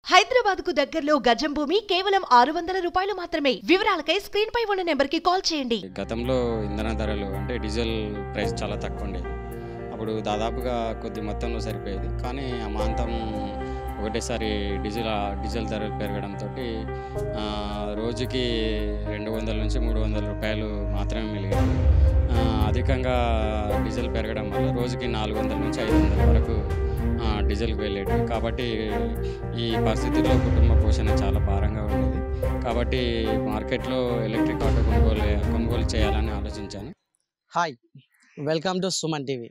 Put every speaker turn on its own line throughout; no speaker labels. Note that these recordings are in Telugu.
హైదరాబాద్ కు దగ్గరలో గజం భూమి కేవలం ఆరు వందల రూపాయలు మాత్రమే వివరాలకై స్క్రీన్ పై ఉన్న నెంబర్ కి కాల్ చేయండి
గతంలో ఇంధన ధరలు అంటే డీజిల్ ప్రైస్ చాలా తక్కువ ఉండేది అప్పుడు దాదాపుగా కొద్ది మొత్తంలో సరిపోయేది కానీ అమాంతం ఒకటేసారి డీజిల్ డీజిల్ ధరలు పెరగడంతో రోజుకి రెండు వందల నుంచి మూడు వందల రూపాయలు మాత్రమే మిలిగాయి ఆ, అధికంగా డీజిల్ పెరగడం వల్ల రోజుకి నాలుగు వందల నుంచి ఐదు వందల వరకు ఆ, డీజిల్కి వెళ్ళేది కాబట్టి ఈ పరిస్థితుల్లో కుటుంబ పోషణ చాలా భారంగా ఉండేది కాబట్టి మార్కెట్లో ఎలక్ట్రిక్ ఆటో కొనుగోలు కొనుగోలు చేయాలని ఆలోచించాను
hi welcome to Suman TV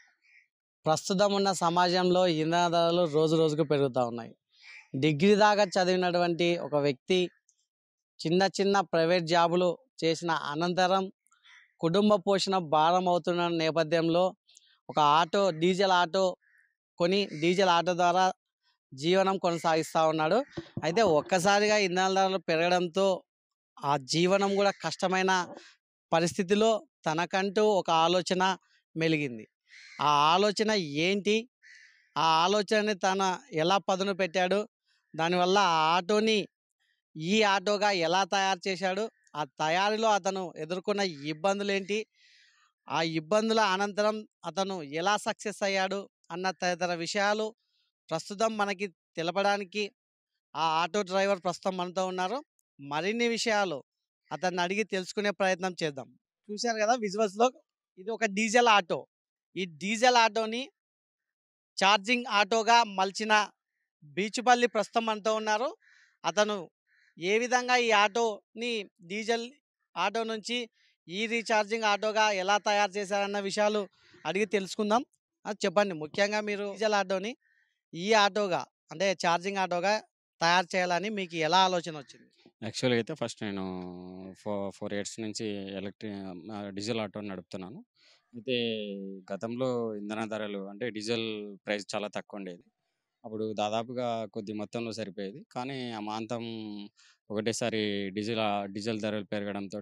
ప్రస్తుతం ఉన్న సమాజంలో ఇంధన ధరలు రోజు రోజుకు పెరుగుతూ ఉన్నాయి డిగ్రీ దాకా చదివినటువంటి ఒక వ్యక్తి చిన్న చిన్న ప్రైవేట్ జాబులు చేసిన అనంతరం కుటుంబ పోషణ భారం అవుతున్న నేపథ్యంలో ఒక ఆటో డీజిల్ ఆటో కొని డీజిల్ ఆటో ద్వారా జీవనం కొనసాగిస్తూ ఉన్నాడు అయితే ఒక్కసారిగా ఇంధన ధరలు పెరగడంతో ఆ జీవనం కూడా కష్టమైన పరిస్థితిలో తనకంటూ ఒక ఆలోచన మెలిగింది ఆ ఆలోచన ఏంటి ఆ ఆలోచనని తన ఎలా పదును పెట్టాడు దానివల్ల ఆ ఆటోని ఈ ఆటోగా ఎలా తయారు చేశాడు ఆ తయారీలో అతను ఎదుర్కొన్న ఇబ్బందులు ఏంటి ఆ ఇబ్బందుల అనంతరం అతను ఎలా సక్సెస్ అయ్యాడు అన్న తదితర విషయాలు ప్రస్తుతం మనకి తెలపడానికి ఆ ఆటో డ్రైవర్ ప్రస్తుతం మనతో ఉన్నారు మరిన్ని విషయాలు అతన్ని అడిగి తెలుసుకునే ప్రయత్నం చేద్దాం చూశారు కదా విజువల్స్ లో ఇది ఒక డీజిల్ ఆటో ఈ డీజిల్ ఆటోని ఛార్జింగ్ ఆటోగా మలిచిన బీచుపల్లి ప్రస్తుతం మనతో ఉన్నారు అతను ఏ విధంగా ఈ ఆటోని డీజిల్ ఆటో నుంచి ఈ రీఛార్జింగ్ ఆటోగా ఎలా తయారు చేశారన్న విషయాలు అడిగి తెలుసుకుందాం అది చెప్పండి ముఖ్యంగా మీరు డీజిల్ ఆటోని ఈ ఆటోగా అంటే ఛార్జింగ్ ఆటోగా తయారు చేయాలని మీకు ఎలా ఆలోచన వచ్చింది
యాక్చువల్గా అయితే ఫస్ట్ నేను ఫో ఫోర్ ఇయర్స్ నుంచి ఎలక్ట్రిక్ డీజిల్ ఆటో నడుపుతున్నాను అయితే గతంలో ఇంధన ధరలు అంటే డీజిల్ ప్రైస్ చాలా తక్కువ ఉండేది అప్పుడు దాదాపుగా కొద్ది మొత్తంలో సరిపోయేది కానీ అమాంతం ఒకటేసారి డీజిల్ డీజిల్ ధరలు పెరగడంతో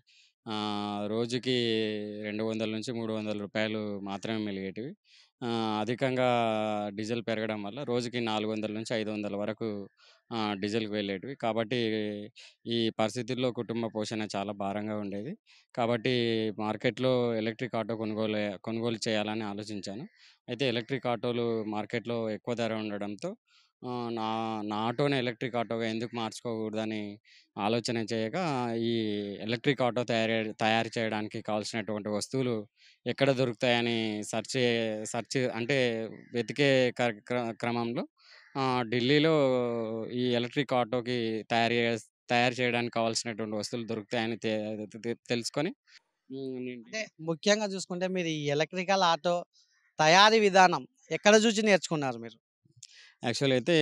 రోజుకి రెండు వందల నుంచి మూడు వందల రూపాయలు మాత్రమే మిలిగేటివి ఆ, అధికంగా డీజిల్ పెరగడం వల్ల రోజుకి నాలుగు వందల నుంచి ఐదు వందల వరకు ఆ, డీజిల్కి వెళ్ళేటివి కాబట్టి ఈ పరిస్థితుల్లో కుటుంబ పోషణ చాలా భారంగా ఉండేది కాబట్టి మార్కెట్లో ఎలక్ట్రిక్ ఆటో కొనుగోలు కొనుగోలు చేయాలని ఆలోచించాను అయితే ఎలక్ట్రిక్ ఆటోలు మార్కెట్లో ఎక్కువ ధర ఉండడంతో ఆ, నా నా ఆటోని ఎలక్ట్రిక్ ఆటోగా ఎందుకు మార్చుకోకూడదని ఆలోచన చేయగా ఈ ఎలక్ట్రిక్ ఆటో తయారు తయారు చేయడానికి కావాల్సినటువంటి వస్తువులు ఎక్కడ దొరుకుతాయని సెర్చ్ సెర్చ్ అంటే వెతికే క్ర- క్ర- క్రమంలో ఆ, ఢిల్లీలో ఈ ఎలక్ట్రిక్ ఆటోకి తయారు చే- తయారు చేయడానికి కావాల్సినటువంటి వస్తువులు దొరుకుతాయని తె- తె- తెలుసుకొని ఉమ్, నేను
అంటే ముఖ్యంగా చూసుకుంటే మీరు ఈ ఎలక్ట్రికల్ ఆటో తయారీ విధానం ఎక్కడ చూసి నేర్చుకున్నారు మీరు
యాక్చువల్ అయితే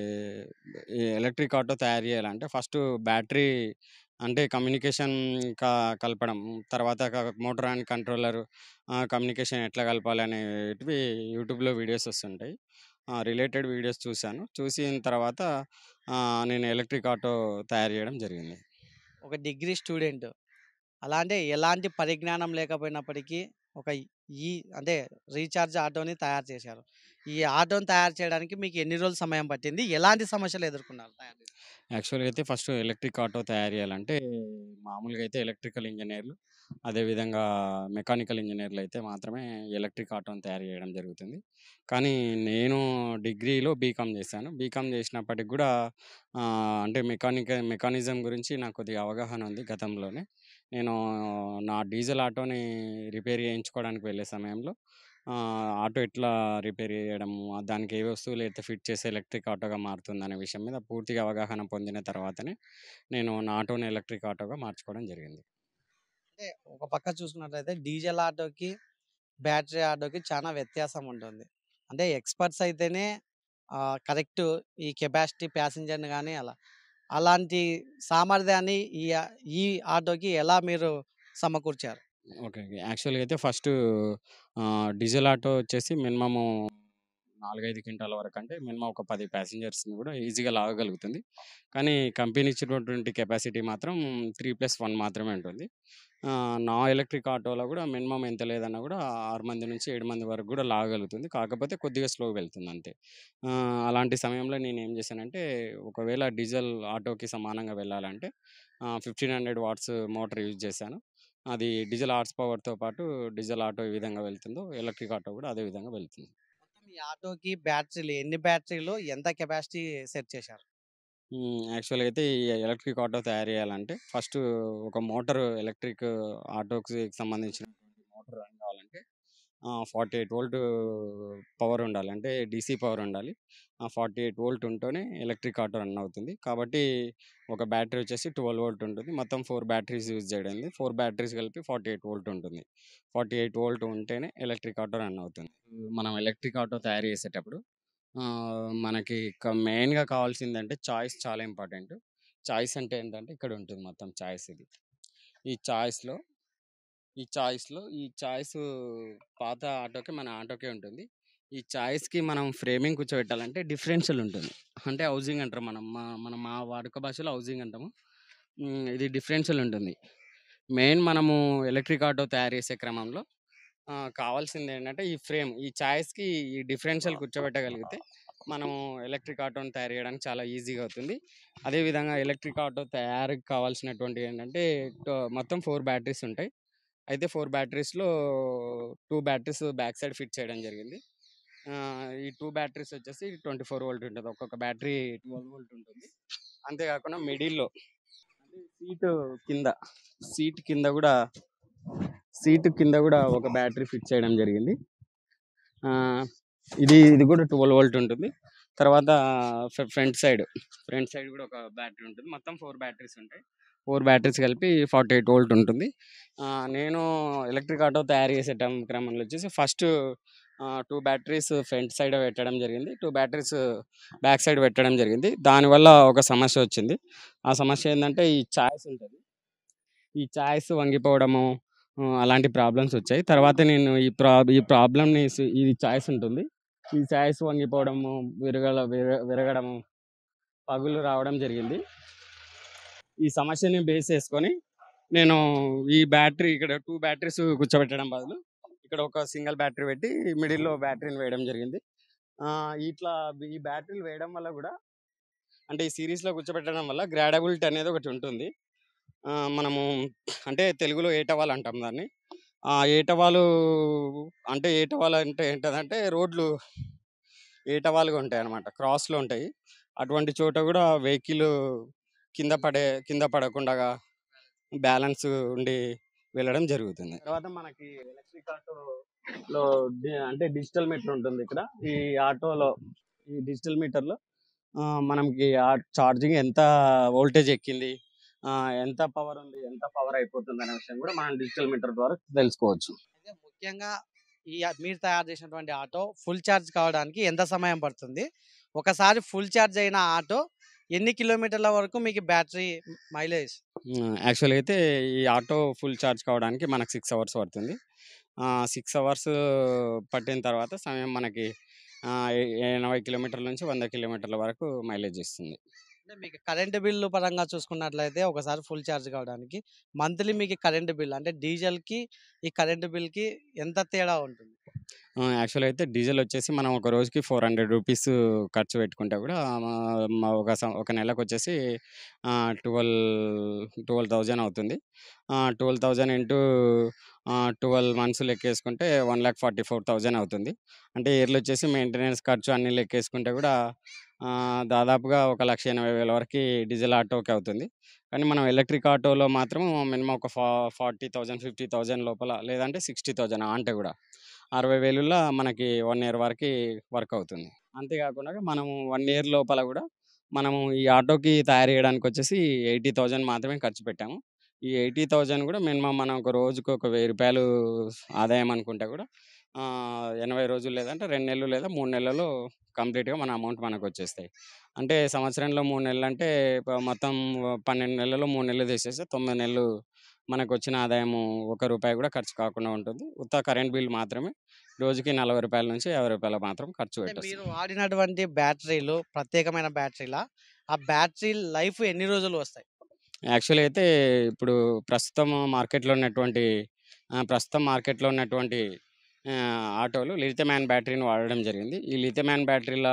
ఈ ఎలక్ట్రిక్ ఆటో తయారు చేయాలంటే ఫస్ట్ బ్యాటరీ అంటే కమ్యూనికేషన్ క కలపడం తర్వాత మోటార్ అండ్ కంట్రోలర్ కమ్యూనికేషన్ ఎట్లా కలపాలి అనేటివి యూట్యూబ్లో వీడియోస్ వస్తుంటాయి రిలేటెడ్ వీడియోస్ చూశాను చూసిన తర్వాత ఆ, నేను ఎలక్ట్రిక్ ఆటో తయారు చేయడం జరిగింది
ఒక డిగ్రీ స్టూడెంట్ అలాంటి ఎలాంటి పరిజ్ఞానం లేకపోయినప్పటికీ ఒక ఈ అంటే రీఛార్జ్ ఆటోని తయారు చేశారు ఈ ఆటోని తయారు చేయడానికి మీకు ఎన్ని రోజులు సమయం పట్టింది ఎలాంటి సమస్యలు ఎదుర్కొన్నారు తయారు చేసి?
యాక్చువల్గా అయితే ఫస్ట్ ఎలక్ట్రిక్ ఆటో తయారు చేయాలంటే మామూలుగా అయితే ఎలక్ట్రికల్ ఇంజనీర్లు అదేవిధంగా మెకానికల్ ఇంజనీర్లు అయితే మాత్రమే ఎలక్ట్రిక్ ఆటోని తయారు చేయడం జరుగుతుంది కానీ నేను డిగ్రీలో బీకామ్ చేశాను బీకామ్ చేసినప్పటికి కూడా ఆ, అంటే మెకానిక మెకానిజం గురించి నాకు కొద్దిగా అవగాహన ఉంది గతంలోనే నేను నా డీజిల్ ఆటోని రిపేర్ చేయించుకోవడానికి వెళ్ళే సమయంలో ఆ, ఆటో ఎట్లా రిపేర్ చేయడం ఆ దానికి ఏ వస్తువులు అయితే ఫిట్ చేసి ఎలక్ట్రిక్ ఆటోగా మారుతుంది అనే విషయం మీద పూర్తిగా అవగాహన పొందిన తర్వాతనే నేను నా ఆటోని ఎలక్ట్రిక్ ఆటోగా మార్చుకోవడం జరిగింది
అంటే ఒక పక్క చూసుకున్నట్లయితే డీజిల్ ఆటోకి బ్యాటరీ ఆటోకి చాలా వ్యత్యాసం ఉంటుంది అంటే ఎక్స్పర్ట్స్ అయితేనే కరెక్ట్ ఈ కెపాసిటీ ప్యాసింజర్ని కానీ అలా అలాంటి సామర్థ్యాన్ని ఈ ఆ- ఈ ఆటోకి ఎలా మీరు సమకూర్చారు
ఓకే ఓకే యాక్చువల్గా అయితే ఫస్ట్ డీజిల్ ఆటో వచ్చేసి మినిమము నాలుగైదు క్వింటాల వరకు అంటే మినిమం ఒక పది ప్యాసింజర్స్ని కూడా ఈజీగా లాగగలుగుతుంది కానీ కంపెనీ ఇచ్చినటువంటి కెపాసిటీ మాత్రం త్రీ ప్లస్ వన్ మాత్రమే ఉంటుంది నా ఎలక్ట్రిక్ ఆటోలో కూడా మినిమం ఎంత లేదన్నా కూడా ఆరు మంది నుంచి ఏడు మంది వరకు కూడా లాగలుగుతుంది కాకపోతే కొద్దిగా స్లోగా వెళ్తుంది అంతే ఆ, అలాంటి సమయంలో నేను ఏం చేశానంటే ఒకవేళ డీజిల్ ఆటోకి సమానంగా వెళ్ళాలంటే fifteen hundred watts motor use చేశాను అది డీజిల్ హార్స్ పవర్తో పాటు డీజిల్ ఆటో ఏ విధంగా వెళ్తుందో ఎలక్ట్రిక్ ఆటో కూడా అదే విధంగా వెళ్తుంది
మొత్తం ఈ ఆటోకి బ్యాటరీలు ఎన్ని బ్యాటరీలు ఎంత కెపాసిటీ సెట్ చేశారు
యాక్చువల్గా అయితే ఈ ఎలక్ట్రిక్ ఆటో తయారు చేయాలంటే ఫస్ట్ ఒక మోటార్ ఎలక్ట్రిక్ ఆటోకి సంబంధించినటువంటి మోటార్ రన్ కావాలంటే ఫార్టీ ఎయిట్ వోల్ట్ పవర్ ఉండాలి అంటే డీసీ పవర్ ఉండాలి ఆ ఫార్టీ ఎయిట్ వోల్ట్ ఉంటేనే ఎలక్ట్రిక్ ఆటో రన్ అవుతుంది కాబట్టి ఒక బ్యాటరీ వచ్చేసి ట్వెల్వ్ వోల్ట్ ఉంటుంది మొత్తం ఫోర్ బ్యాటరీస్ యూజ్ చేయడం ఫోర్ బ్యాటరీస్ కలిపి ఫార్టీ ఎయిట్ వోల్ట్ ఉంటుంది ఫార్టీ ఎయిట్ వోల్ట్ ఉంటేనే ఎలక్ట్రిక్ ఆటో రన్ అవుతుంది మనం ఎలక్ట్రిక్ ఆటో తయారు చేసేటప్పుడు ఆ, మనకి మెయిన్గా కావాల్సిందంటే చాయిస్ చాలా ఇంపార్టెంట్ చాయిస్ అంటే ఏంటంటే ఇక్కడ ఉంటుంది మొత్తం చాయిస్ ఇది ఈ చాయిస్లో ఈ చాయిస్లో ఈ చాయిస్ పాత ఆటోకి మన ఆటోకే ఉంటుంది ఈ చాయిస్కి మనం ఫ్రేమింగ్ కూర్చోబెట్టాలంటే డిఫరెన్షియల్ ఉంటుంది అంటే హౌసింగ్ అంటారు మనం మా మనం మా వాడుక భాషలో హౌసింగ్ అంటాము ఉమ్, ఇది డిఫరెన్షియల్ ఉంటుంది మెయిన్ మనము ఎలక్ట్రిక్ ఆటో తయారు చేసే క్రమంలో ఆ, కావాల్సింది ఏంటంటే ఈ ఫ్రేమ్ ఈ చాయిస్కి ఈ డిఫరెన్షియల్ కూర్చోబెట్టగలిగితే మనము ఎలక్ట్రిక్ ఆటోని తయారు చేయడానికి చాలా ఈజీగా అవుతుంది అదేవిధంగా ఎలక్ట్రిక్ ఆటో తయారీకి కావాల్సినటువంటి ఏంటంటే టో- మొత్తం ఫోర్ బ్యాటరీస్ ఉంటాయి అయితే ఫోర్ బ్యాటరీస్లో two batteries back side fit చేయడం జరిగింది ఆ, ఈ టూ బ్యాటరీస్ వచ్చేసి ట్వంటీ ఫోర్ వోల్ట్ ఉంటుంది ఒక్కొక్క బ్యాటరీ ట్వెల్వ్ వోల్ట్ ఉంటుంది అంతేకాకుండా మిడిల్లో అంటే సీటు కింద సీట్ కింద కూడా సీట్ కింద కూడా ఒక బ్యాటరీ ఫిట్ చేయడం జరిగింది ఆ, ఇది ఇది కూడా ట్వెల్వ్ వోల్ట్ ఉంటుంది తర్వాత ఫ్రంట్ సైడ్ ఫ్రంట్ సైడ్ కూడా ఒక బ్యాటరీ ఉంటుంది మొత్తం ఫోర్ బ్యాటరీస్ ఉంటాయి ఫోర్ బ్యాటరీస్ కలిపి ఫార్టీ ఎయిట్ వోల్ట్ ఉంటుంది ఆ, నేను ఎలక్ట్రిక్ ఆటో తయారు చేసే టైం క్రమంలో వచ్చేసి first two batteries front side పెట్టడం జరిగింది టూ బ్యాటరీస్ బ్యాక్ సైడ్ పెట్టడం జరిగింది దానివల్ల ఒక సమస్య వచ్చింది ఆ సమస్య ఏంటంటే ఈ ఛాయిస్ ఉంటుంది ఈ ఛాయిస్ వంగిపోవడము ఆ, అలాంటి ప్రాబ్లమ్స్ వచ్చాయి తర్వాత నేను ఈ ప్రా ఈ ప్రాబ్లమ్ని ఈ ఛాయిస్ ఉంటుంది ఈ ఛాయిస్ వంగిపోవడము విరగల విర విరగడము పగులు రావడం జరిగింది ఈ సమస్యని బేస్ చేసుకొని నేను ఈ బ్యాటరీ ఇక్కడ టూ బ్యాటరీస్ కూర్చోబెట్టడం బదులు ఇక్కడ ఒక సింగిల్ బ్యాటరీ పెట్టి మిడిల్లో బ్యాటరీని వేయడం జరిగింది ఆ, ఇట్లా ఈ బ్యాటరీలు వేయడం వల్ల కూడా అంటే ఈ సిరీస్లో కూర్చోబెట్టడం వల్ల గ్రాడబిలిటీ అనేది ఒకటి ఉంటుంది ఆ, మనము అంటే తెలుగులో ఏటవాల్ అంటాం దాన్ని ఆ ఏటవాలు అంటే ఏటవాలు అంటే ఏంటంటే రోడ్లు ఏటవాలుగా ఉంటాయి అన్నమాట క్రాస్లో ఉంటాయి అటువంటి చోట కూడా వెహికల్ కింద పడే కింద పడకుండా బ్యాలెన్స్ ఉండి వెళ్ళడం జరుగుతుంది తర్వాత మనకి ఎలక్ట్రిక్ ఆటోలో డి- అంటే డిజిటల్ మీటర్ ఉంటుంది ఇక్కడ ఈ ఆటోలో ఈ డిజిటల్ మీటర్లో మనకి ఛార్జింగ్ ఎంత వోల్టేజ్ ఎక్కింది ఆ, ఎంత పవర్ ఉంది ఎంత పవర్ అయిపోతుంది అనే విషయం కూడా మనం డిజిటల్ మీటర్ ద్వారా తెలుసుకోవచ్చు
అయితే ముఖ్యంగా ఈ ఆ- మీరు తయారు చేసినటువంటి ఆటో ఫుల్ ఛార్జ్ కావడానికి ఎంత సమయం పడుతుంది ఒకసారి ఫుల్ ఛార్జ్ అయిన ఆటో ఎన్ని కిలోమీటర్ల వరకు మీకు బ్యాటరీ మైలేజ్
యాక్చువల్గా అయితే ఈ ఆటో ఫుల్ ఛార్జ్ కావడానికి మనకు సిక్స్ అవర్స్ పడుతుంది సిక్స్ అవర్స్ పట్టిన తర్వాత సమయం మనకి ఆ, ఎ- ఎనభై కిలోమీటర్ల నుంచి వంద కిలోమీటర్ల వరకు మైలేజ్ ఇస్తుంది
అంటే మీకు కరెంటు బిల్లు పరంగా చూసుకున్నట్లయితే ఒకసారి ఫుల్ ఛార్జ్ కావడానికి మంత్లీ మీకు కరెంటు బిల్ అంటే డీజిల్కి ఈ కరెంటు బిల్కి ఎంత తేడా ఉంటుంది
యాక్చువల్ అయితే డీజిల్ వచ్చేసి మనం ఒక రోజుకి ఫోర్ హండ్రెడ్ రూపీస్ ఖర్చు పెట్టుకుంటే కూడా మా- మా ఒక సం- ఒక నెలకు వచ్చేసి ట్వెల్వ్ ట్వెల్వ్ థౌజండ్ అవుతుంది twelve thousand into twelve months లెక్కేసుకుంటే one lakh forty four thousand అవుతుంది అంటే ఇయర్లు వచ్చేసి మెయింటెనెన్స్ ఖర్చు అన్నీ లెక్కేసుకుంటే కూడా ఆ, దాదాపుగా ఒక లక్ష ఎనభై వేల వరకు డీజిల్ ఆటోకి అవుతుంది కానీ మనం ఎలక్ట్రిక్ ఆటోలో మాత్రం మినిమం ఒక ఫా ఫార్టీ థౌజండ్ ఫిఫ్టీ థౌజండ్ లోపల లేదంటే సిక్స్టీ థౌజండ్ అంటే కూడా అరవై వేలుల్లో మనకి వన్ ఇయర్ వరకు వర్క్ అవుతుంది అంతేకాకుండా మనము వన్ ఇయర్ లోపల కూడా మనము ఈ ఆటోకి తయారు చేయడానికి వచ్చేసి ఎయిటీ థౌజండ్ మాత్రమే ఖర్చు పెట్టాము ఈ ఎయిటీ థౌజండ్ కూడా మినిమం మనం ఒక రోజుకు ఒక వెయ్యి రూపాయలు ఆదాయం అనుకుంటే కూడా ఆ, ఎనభై రోజులు లేదంటే రెండు నెలలు లేదా మూడు నెలల్లో కంప్లీట్గా మన అమౌంట్ మనకు వచ్చేస్తాయి అంటే సంవత్సరంలో మూడు నెలలు అంటే ప- మొత్తం పన్నెండు నెలలు మూడు నెలలు తీసేస్తే తొమ్మిది నెలలు మనకు వచ్చిన ఆదాయము ఒక రూపాయి కూడా ఖర్చు కాకుండా ఉంటుంది ఉత్త కరెంట్ బిల్ మాత్రమే రోజుకి నలభై రూపాయల నుంచి యాభై రూపాయల మాత్రం ఖర్చు
అంటే మీరు
పెట్టేస్తాం
వాడినటువంటి బ్యాటరీలు ప్రత్యేకమైన బ్యాటరీలా ఆ బ్యాటరీ లైఫ్ ఎన్ని రోజులు వస్తాయి
యాక్చువల్‌గా అయితే ఇప్పుడు ప్రస్తుతం మార్కెట్‌లో ఉన్నటువంటి ఆహ్, ప్రస్తుతం మార్కెట్‌లో ఉన్నటువంటి ఆహ్, ఆటోలు లిథియం అయాన్ బ్యాటరీని వాడడం జరిగింది. ఈ లిథియం అయాన్ బ్యాటరీల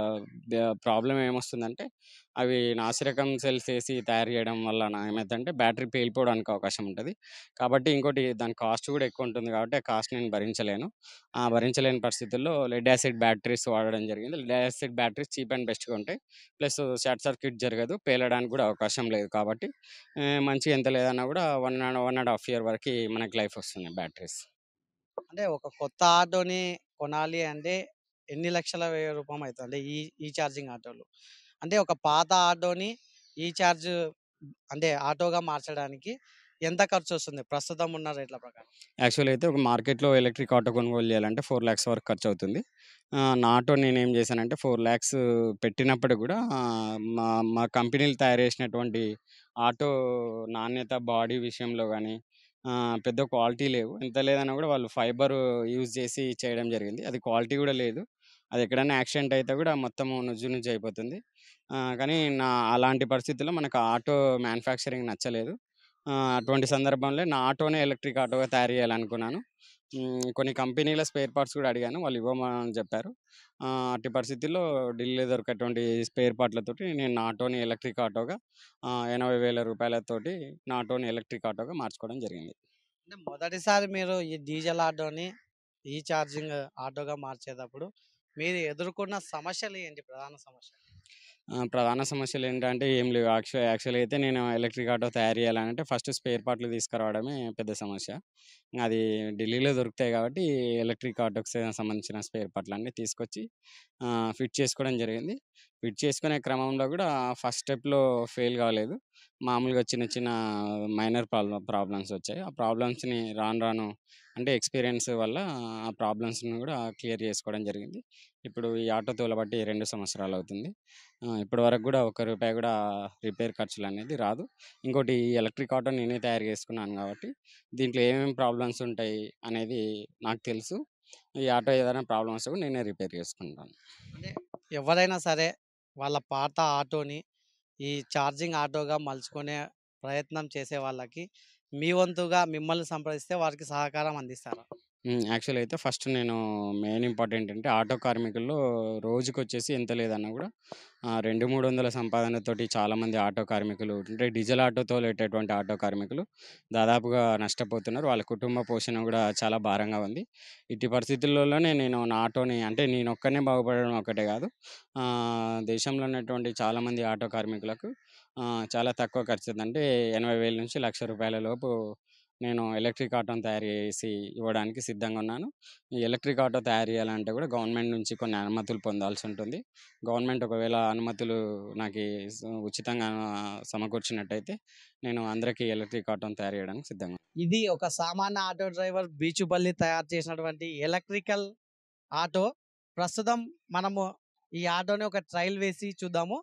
ద ప్రాబ్లమ్ ఏమొస్తుందంటే, అవి నాసిరకం సెల్స్ ఏసి తయారు చేయడం వలన ఏమైద్దంటే బ్యాటరీ పేలిపోవడానికి అవకాశం ఉంటది. కాబట్టి ఇంకోటి దాని కాస్ట్ కూడా ఎక్కువ ఉంటుంది కాబట్టి, ఆ కాస్ట్ నేను భరించలేను. ఆ భరించలేని పరిస్థితుల్లో లెడ్ యాసిడ్ బ్యాటరీస్ వాడడం జరిగింది. Lead acid batteries cheap and బెస్ట్‌గా ఉంటాయి. ప్లస్ షార్ట్ సర్క్యూట్ జరగదు. పేలడానికి కూడా అవకాశం లేదు కాబట్టి, ఆహ్, మంచిగా ఎంత లేదన్నా కూడా 1 అండ్ 1 ½ ఇయర్ వరకి మనకి లైఫ్ వస్తున్నాయి బ్యాటరీస్.
అంటే ఒక కొత్త ఆటోని కొనాలి అంటే ఎన్ని లక్షల వ్యయ రూపం అయితది? అంటే ఈ ఈ ఛార్జింగ్ ఆటోలు. అంటే ఒక పాత ఆటోని ఈ ఛార్జ్ అంటే ఆటోగా మార్చడానికి ఎంత ఖర్చొస్తుంది ప్రస్తుతం ఉన్న రేట్ల ప్రకారం?
యాక్చువల్‌గా అయితే ఒక మార్కెట్‌లో ఎలక్ట్రిక్ ఆటో కొనుగోలు చేయాలంటే 4,00,000 వరకు ఖర్చవుతుంది. ఆహ్, నా ఆటో నేనేం చేశానంటే 4,00,000 పెట్టినప్పటికి కూడా ఆహ్, మా మా కంపెనీలు తయారు చేసినటువంటి ఆటో నాణ్యత, బాడీ విషయంలో గానీ ఆహ్, పెద్ద క్వాలిటీ లేవు. ఎంత లేదన్నా కూడా వాళ్ళు ఫైబర్ యూజ్ చేసి చేయడం జరిగింది. అది క్వాలిటీ కూడా లేదు. అది ఎక్కడైనా యాక్సిడెంట్ అయితే కూడా మొత్తము నుజ్జు నుజ్జు అయిపోతుంది. ఆహ్, కానీ నా అలాంటి పరిస్థితుల్లో మనకు ఆటో మ్యానుఫ్యాక్చరింగ్ నచ్చలేదు. ఆహ్, అటువంటి సందర్భంలో నా ఆటోనే ఎలక్ట్రిక్ ఆటోగా తయారు చేయాలనుకున్నాను. హ్మ్. కొన్ని కంపెనీల స్పేర్ పార్ట్స్ కూడా అడిగాను. వాళ్ళు ఇవ్వమని చెప్పారు. ఆహ్, అట్టి పరిస్థితుల్లో ఢిల్లీలో దొరికేటువంటి స్పేర్ పార్ట్‌లతోటి నేను నా ఆటోని ఎలక్ట్రిక్ ఆటోగా ఆహ్, రూ. 80,000 తోటి నా ఆటోని ఎలక్ట్రిక్ ఆటోగా మార్చుకోవడం జరిగింది.
అంటే మొదటిసారి మీరు ఈ డీజిల్ ఆటోని ఈ ఛార్జింగ్ ఆటోగా మార్చేటప్పుడు మీరు ఎదుర్కొన్న సమస్యలు ఏంటి? ప్రధాన సమస్యలు?
ఆ! ప్రధాన సమస్యలేంటంటే ఏం లేవు. యాక్చు యాక్చువల్‌గా అయితే నేను ఎలక్ట్రిక్ ఆటో తయారు చేయాలనంటే ఫస్ట్ స్పేర్ పార్ట్‌లు తీసుకురావడమే పెద్ద సమస్య. అది ఢిల్లీలో దొరుకుతాయి కాబట్టి ఎలక్ట్రిక్ ఆటోకి స సంబంధించిన స్పేర్ పార్ట్‌లన్నీ తీసుకొచ్చి ఆహ్, ఫిట్ చేసుకోవడం జరిగింది. ఫిట్ చేసుకునే క్రమంలో కూడా ఫస్ట్ స్టెప్‌లో ఫెయిల్ కాలేదు. మామూలుగా చిన్న చిన్న మైనర్ ప్రాబ్లమ్ ప్రాబ్లమ్స్ వచ్చాయి. ఆ ప్రాబ్లమ్స్‌ని రాను రాను అంటే ఎక్స్‌పీరియన్స్ వల్ల ఆ ప్రాబ్లమ్స్‌ని కూడా క్లియర్ చేసుకోవడం జరిగింది. ఇప్పుడు ఈ ఆటో తోలబట్టి 2 సంవత్సరాలవుతుంది. ఆహ్, ఇప్పటి వరకు కూడా ఒక్క రూపాయి కూడా రిపేర్ ఖర్చులనేది రాదు. ఇంకోటి ఈ ఎలక్ట్రిక్ ఆటో నేనే తయారు చేసుకున్నాను కాబట్టి, దీంట్లో ఏమేమి ప్రాబ్లమ్స్ ఉంటాయి అనేది నాకు తెలుసు. ఈ ఆటో ఏదైనా ప్రాబ్లమ్ వస్తే కూడా నేనే రిపేర్ చేసుకుంటాను.
అంటే ఎవరైనా సరే వాళ్ళ పాత ఆటోని ఈ ఛార్జింగ్ ఆటోగా మలుచుకునే ప్రయత్నం చేసే వాళ్ళకి మీ వంతుగా మిమ్మల్ని సంప్రదిస్తే వారికి సహకారం అందిస్తారా?
హ్మ్. యాక్చువల్‌గా అయితే ఫస్ట్ నేను మెయిన్ ఇంపార్టెంట్ అంటే ఆటో కార్మికుల్లో రోజుకొచ్చేసి ఎంత లేదన్నా కూడా ఆహ్, 2, 300 సంపాదనతోటి చాలామంది ఆటో కార్మికులు అంటే డీజిల్ ఆటో తోలేటటువంటి ఆటో కార్మికులు దాదాపుగా నష్టపోతున్నారు. వాళ్ళ కుటుంబ పోషణ కూడా చాలా భారంగా ఉంది. ఇట్టి పరిస్థితుల్లోనే నేను నా ఆటోని అంటే నేనొక్కడినే బాగుపడడం ఒక్కటే కాదు. ఆహ్, దేశంలో ఉన్నటువంటి చాలామంది ఆటో కార్మికులకు ఆహ్, చాలా తక్కువ ఖర్చుతో అంటే 80,000 నుంచి రూ. 1,00,000 లోపు నేను ఎలక్ట్రిక్ ఆటోని తయారు చేసి ఇవ్వడానికి సిద్ధంగా ఉన్నాను. ఈ ఎలక్ట్రిక్ ఆటో తయారు చేయాలంటే కూడా గవర్నమెంట్ నుంచి కొన్ని అనుమతులు పొందాల్సి ఉంటుంది. గవర్నమెంట్ ఒకవేళ అనుమతులు నాకి స ఉచితంగా సమకూర్చినట్టయితే నేను అందరికీ ఎలక్ట్రిక్ ఆటోని తయారు చేయడానికి సిద్ధంగా
ఇది ఒక సామాన్య ఆటో డ్రైవర్ బీచుపల్లి తయారు చేసినటువంటి ఎలక్ట్రికల్ ఆటో. ప్రస్తుతం మనము ఈ ఆటోని ఒక ట్రయల్ వేసి చూద్దాము.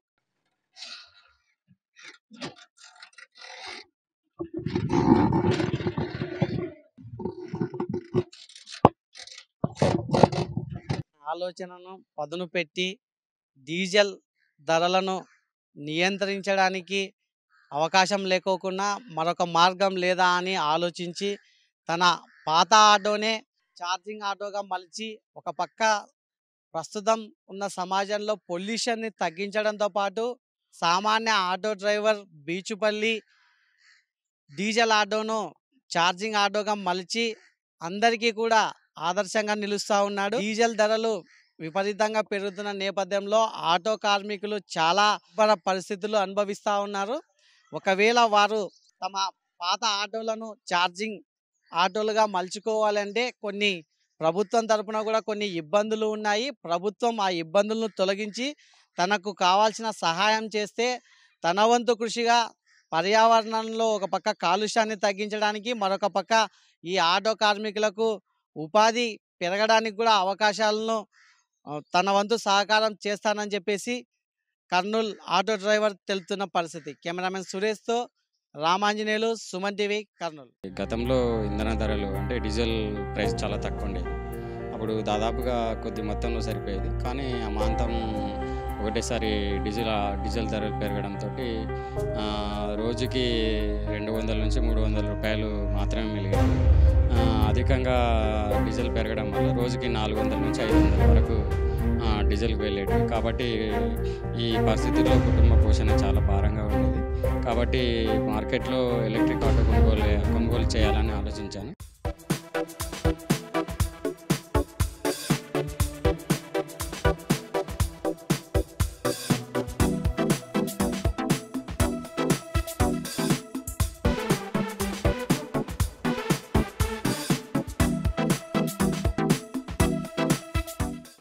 ఆలోచనను పదును పెట్టి డీజిల్ ధరలను నియంత్రించడానికి అవకాశం లేకోకున్నా మరొక మార్గం లేదా అని ఆలోచించి తన పాత ఆటోనే ఛార్జింగ్ ఆటోగా మలిచి ఒక పక్క ప్రస్తుతం ఉన్న సమాజంలో పొల్యూషన్‌ని తగ్గించడంతో పాటు సామాన్య ఆటో డ్రైవర్ బీచుపల్లి డీజిల్ ఆటోను ఛార్జింగ్ ఆటోగా మలిచి అందరికీ కూడా ఆదర్శంగా నిలుస్తా ఉన్నాడు. డీజిల్ ధరలు విపరీతంగా పెరుగుతున్న నేపథ్యంలో ఆటో కార్మికులు చాలా ఇబ్బర పరిస్థితులు అనుభవిస్తా ఉన్నారు. ఒకవేళ వారు తమ పాత ఆటోలను ఛార్జింగ్ ఆటోలుగా మలుచుకోవాలంటే కొన్ని ప్రభుత్వం తరపున కూడా కొన్ని ఇబ్బందులు ఉన్నాయి. ప్రభుత్వం ఆ ఇబ్బందులను తొలగించి తనకు కావాల్సిన సహాయం చేస్తే తన వంతు కృషిగా పర్యావరణంలో ఒక పక్క కాలుష్యాన్ని తగ్గించడానికి, మరొక పక్క ఈ ఆటో కార్మికులకు ఉపాధి పెరగడానికి కూడా అవకాశాలను ఆహ్, తన వంతు సహకారం చేస్తానని చెప్పేసి కర్నూల్ ఆటో డ్రైవర్ తెలుపుతున్న పరిస్థితి. కెమెరామెన్ సురేష్‌తో రామాంజనేయులు, సుమన్ టీవీ, కర్నూల్.
గతంలో ఇంధన ధరలు అంటే డీజిల్ ప్రైస్ చాలా తక్కువుండేది. అప్పుడు దాదాపుగా కొద్ది మొత్తంలో సరిపోయేది. కానీ అమాంతం ఒకటేసారి డీజిల్ డీజిల్ ధరలు పెరగడంతో రోజుకి రెండు వందల నుంచి మూడు వందల రూపాయలు మాత్రమే మిలిగాయి ఆ, అధికంగా డీజిల్ పెరగడం వల్ల రోజుకి నాలుగు వందల నుంచి ఐదు వందల వరకు ఆ, డీజిల్కి వెళ్ళేది కాబట్టి ఈ పరిస్థితుల్లో కుటుంబ పోషణ చాలా భారంగా ఉండేది కాబట్టి మార్కెట్లో ఎలక్ట్రిక్ ఆటో కొనుగోలు కొనుగోలు చేయాలని ఆలోచించాను